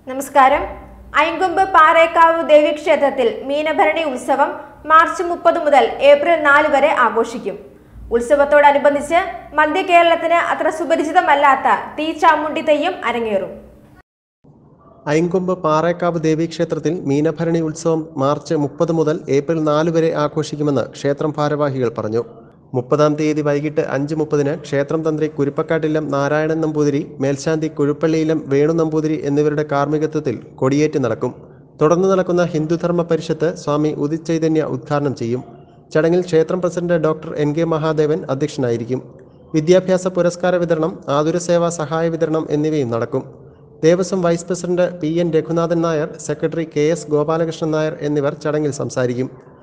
നമസ്കാരം ഐങ്കൊമ്പ് പാറേക്കാവ് ദേവീക്ഷേത്രത്തിൽ മീനഭരണി ഉത്സവം മാർച്ച് മുപ്പത് മുതൽ ഏപ്രിൽ നാല് വരെ ആഘോഷിക്കും ഉത്സവത്തോടനുബന്ധിച്ച് മധ്യ കേരളത്തിന് അത്ര സുപരിചിതമല്ലാത്ത തീച്ചാമുണ്ടി തെയ്യം അരങ്ങേറും ഐങ്കൊമ്പ് പാറേക്കാവ് ദേവീക്ഷേത്രത്തിൽ മീനഭരണി ഉത്സവം മാർച്ച് മുപ്പത് മുതൽ ഏപ്രിൽ നാല് വരെ ആഘോഷിക്കുമെന്ന് ക്ഷേത്രം ഭാരവാഹികൾ പറഞ്ഞു മുപ്പതാം തീയതി വൈകിട്ട് അഞ്ച് മുപ്പതിന് ക്ഷേത്രം തന്ത്രി കുരുപ്പക്കാട്ടില്ലം നാരായണൻ നമ്പൂതിരി മേൽശാന്തി കുഴുപ്പള്ളിയിലം വേണു നമ്പൂതിരി എന്നിവരുടെ കാർമ്മികത്വത്തിൽ കൊടിയേറ്റ് നടക്കും തുടർന്ന് നടക്കുന്ന ഹിന്ദുധർമ്മ പരിഷത്ത് സ്വാമി ഉദിത് ചൈതന്യ ഉദ്ഘാടനം ചെയ്യും ചടങ്ങിൽ ക്ഷേത്രം president doctor N K Mahadevan അധ്യക്ഷനായിരിക്കും വിദ്യാഭ്യാസ പുരസ്കാര വിതരണം ആതുരസേവാ സഹായ വിതരണം എന്നിവയും നടക്കും Devaswom vice president P N Raghunathan Nair secretary K S Gopalakrishnan Nair എന്നിവർ ചടങ്ങിൽ സംസാരിക്കും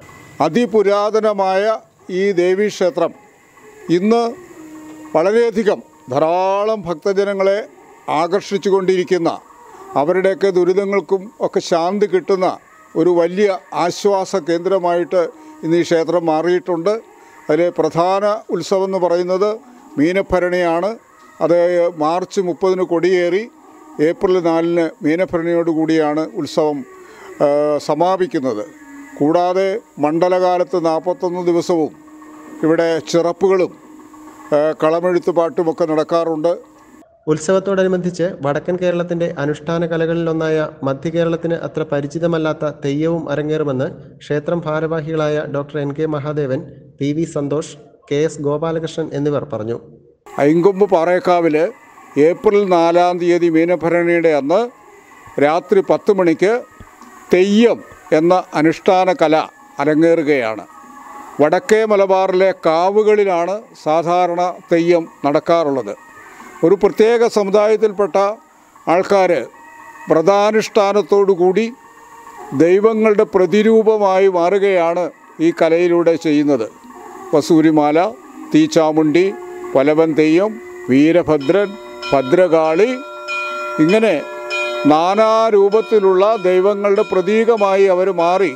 അതിപുരാതനമായ ഈ ദേവീക്ഷേത്രം ഇന്ന് വളരെയധികം ധാരാളം ഭക്തജനങ്ങളെ ആകർഷിച്ചു കൊണ്ടിരിക്കുന്ന അവരുടെയൊക്കെ ദുരിതങ്ങൾക്കും ഒക്കെ ശാന്തി കിട്ടുന്ന ഒരു വലിയ ആശ്വാസ കേന്ദ്രമായിട്ട് ഇന്ന് ഈ ക്ഷേത്രം മാറിയിട്ടുണ്ട് അതിലെ പ്രധാന ഉത്സവം എന്ന് പറയുന്നത് മീനഭരണിയാണ് അത് മാർച്ച് മുപ്പതിന് കൊടിയേറി ഏപ്രിൽ നാലിന് മീനഭരണിയോട് കൂടിയാണ് ഉത്സവം ആ, സമാപിക്കുന്നത് കൂടാതെ മണ്ഡലകാലത്ത് നാൽപ്പത്തൊന്ന് ദിവസവും ഇവിടെ ചിറപ്പുകളും ആ, കളമെഴുത്ത് പാട്ടുമൊക്കെ നടക്കാറുണ്ട് ഉത്സവത്തോടനുബന്ധിച്ച് വടക്കൻ കേരളത്തിന്റെ അനുഷ്ഠാന കലകളിലൊന്നായ മധ്യ കേരളത്തിന് അത്ര പരിചിതമല്ലാത്ത തെയ്യവും അരങ്ങേറുമെന്ന് ക്ഷേത്രം ഭാരവാഹികളായ doctor N K Mahadevan P V Santhosh K S Gopalakrishnan എന്നിവർ പറഞ്ഞു ഐങ്കൊമ്പ് പാറേക്കാവിൽ ഏപ്രിൽ നാലാം തീയതി മീനഭരണിയുടെ അന്ന് രാത്രി പത്ത് മണിക്ക് തെയ്യം എന്ന അനുഷ്ഠാന കല അരങ്ങേറുകയാണ് വടക്കേ മലബാറിലെ കാവുകളിലാണ് സാധാരണ തെയ്യം നടക്കാറുള്ളത് ഒരു പ്രത്യേക സമുദായത്തിൽപ്പെട്ട ആൾക്കാർ വ്രതാനുഷ്ഠാനത്തോടു കൂടി ദൈവങ്ങളുടെ പ്രതിരൂപമായി മാറുകയാണ് ഈ കലയിലൂടെ ചെയ്യുന്നത് വസൂരിമാല തീച്ചാമുണ്ടി വലവൻ തെയ്യം വീരഭദ്രൻ ഭദ്രകാളി ഇങ്ങനെ നാനാരൂപത്തിലുള്ള ദൈവങ്ങളുടെ പ്രതീകമായി അവർ മാറി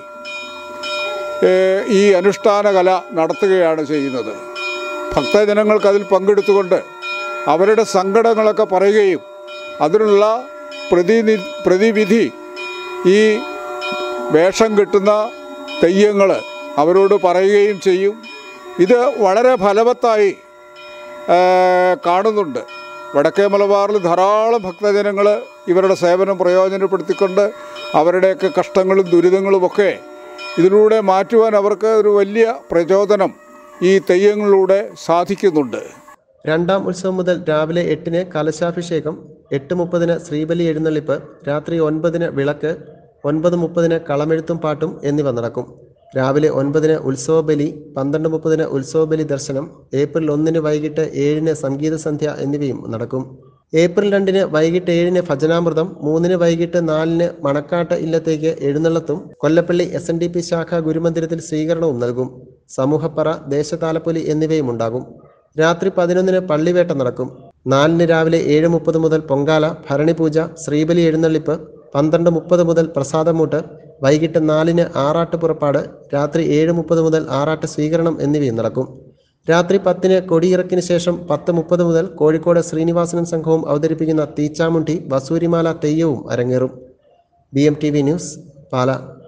ഏഹ്, ഈ അനുഷ്ഠാന കല നടത്തുകയാണ് ചെയ്യുന്നത് ഭക്തജനങ്ങൾക്ക് അതിൽ പങ്കെടുത്തുകൊണ്ട് അവരുടെ സങ്കടങ്ങളൊക്കെ പറയുകയും അതിനുള്ള പ്രതിനി പ്രതിവിധി ഈ വേഷം കെട്ടുന്ന തെയ്യങ്ങൾ അവരോട് പറയുകയും ചെയ്യും ഇത് വളരെ ഫലവത്തായി ആ, കാണുന്നുണ്ട് വടക്കേ മലബാറിൽ ധാരാളം ഭക്തജനങ്ങൾ ഇവരുടെ സേവനം പ്രയോജനപ്പെടുത്തിക്കൊണ്ട് അവരുടെയൊക്കെ കഷ്ടങ്ങളും ദുരിതങ്ങളുമൊക്കെ ഇതിലൂടെ മാറ്റുവാൻ അവർക്ക് ഒരു വലിയ പ്രചോദനം ഈ തെയ്യങ്ങളിലൂടെ സാധിക്കുന്നുണ്ട് രണ്ടാം ഉത്സവം മുതൽ രാവിലെ എട്ടിന് കലശാഭിഷേകം എട്ട് മുപ്പതിന് ശ്രീബലി എഴുന്നള്ളിപ്പ് രാത്രി ഒൻപതിന് വിളക്ക് ഒൻപത് മുപ്പതിന് കളമെഴുത്തും പാട്ടും എന്നിവ നടക്കും രാവിലെ ഒൻപതിന് ഉത്സവബലി പന്ത്രണ്ട് മുപ്പതിന് ഉത്സവബലി ദർശനം ഏപ്രിൽ ഒന്നിന് വൈകിട്ട് ഏഴിന് സംഗീത സന്ധ്യ എന്നിവയും നടക്കും ഏപ്രിൽ രണ്ടിന് വൈകിട്ട് ഏഴിന് ഭജനാമൃതം മൂന്നിന് വൈകിട്ട് നാലിന് മണക്കാട്ട് ഇല്ലത്തേക്ക് എഴുന്നള്ളത്തും Kollappally S N D P ശാഖ ഗുരുമന്ദിരത്തിൽ സ്വീകരണവും നൽകും സമൂഹപ്പറ ദേശതാലപ്പൊലി എന്നിവയും ഉണ്ടാകും രാത്രി പതിനൊന്നിന് പള്ളിവേട്ട നടക്കും നാലിന് രാവിലെ ഏഴ് മുപ്പത് മുതൽ പൊങ്കാല ഭരണിപൂജ ശ്രീബലി എഴുന്നള്ളിപ്പ് പന്ത്രണ്ട് മുപ്പത് മുതൽ പ്രസാദമൂട്ട് വൈകിട്ട് നാലിന് ആറാട്ട് പുറപ്പാട് രാത്രി ഏഴ് മുപ്പത് മുതൽ ആറാട്ട് സ്വീകരണം എന്നിവയും നടക്കും രാത്രി പത്തിന് കൊടിയിറക്കിന് ശേഷം പത്ത് മുപ്പത് മുതൽ കോഴിക്കോട് ശ്രീനിവാസനും സംഘവും അവതരിപ്പിക്കുന്ന തീച്ചാമുണ്ടി വസൂരിമാല തെയ്യവും അരങ്ങേറും B M T V news പാല